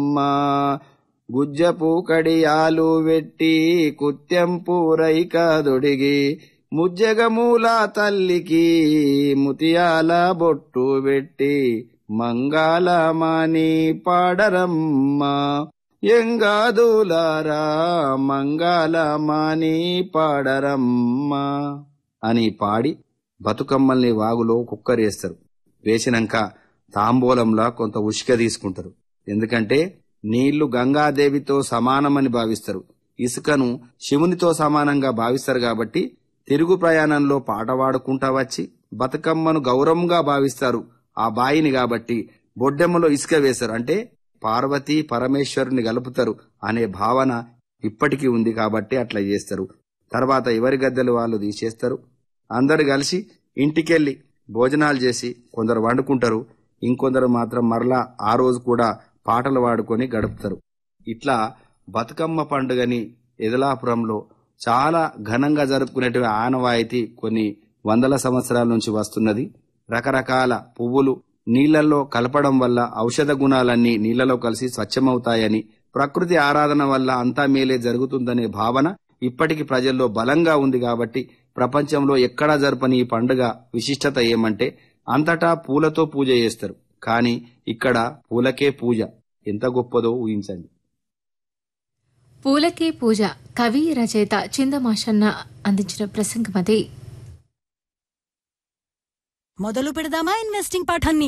గుజ్జపు కడియాలు వెట్టి కుత్యంపు రైకదొడిగి ముజ్జగమూల తల్లికి ముతియాల బొట్టు పెట్టి మంగళమని పాడరమ్మ ఎంగాదులారా మంగళమని పాడరమ్మ అని పాడి బతుకమ్మల్ని వాగులో కుక్కరేస్తారు వేసినాక తాంబూలంలా కొంత ఉష్క తీసుకుంటారు ఎందుకంటే నీళ్లు గంగాదేవితో సమానమని భావిస్తారు ఇసుకను శివునితో సమానంగా భావిస్తారు కాబట్టి తిరుగు ప్రయాణంలో పాట పాడుకుంటా వచ్చి బతుకమ్మను గౌరవంగా భావిస్తారు ఆ బాయిని కాబట్టి బొడ్డెమ్మలో ఇసుక వేశారు అంటే పార్వతీ పరమేశ్వరుని కలుపుతారు అనే భావన ఇప్పటికీ ఉంది కాబట్టి అట్లా చేస్తారు తర్వాత ఎవరి గద్దెలు వాళ్ళు తీసేస్తారు అందరు కలిసి ఇంటికెళ్ళి భోజనాలు చేసి కొందరు వండుకుంటారు ఇంకొందరు మాత్రం మరలా ఆ రోజు కూడా పాటలు పాడుకొని గడుపుతారు ఇట్లా బతుకమ్మ పండుగని ఎదలాపురంలో చాలా ఘనంగా జరుపుకునేటువంటి ఆనవాయితీ కొన్ని వందల సంవత్సరాల నుంచి వస్తున్నది రకరకాల పువ్వులు నీళ్లలో కలపడం వల్ల ఔషధ గుణాలన్నీ నీళ్లలో కలిసి స్వచ్ఛమవుతాయని ప్రకృతి ఆరాధన వల్ల అంతా మేలే జరుగుతుందనే భావన ఇప్పటికి ప్రజల్లో బలంగా ఉంది కాబట్టి ప్రపంచంలో ఎక్కడా జరపని ఈ పండుగ విశిష్టత ఏమంటే అంతటా పూలతో పూజ చేస్తారు కానీ ఇక్కడ పూలకే పూజ ఎంత గొప్పదో ఊహించండి పూలకే పూజ కవి రచయిత చిందమాషన్న అందించిన ప్రసంగం అది మొదలు పెడదామా ఇన్వెస్టింగ్ పాఠాన్ని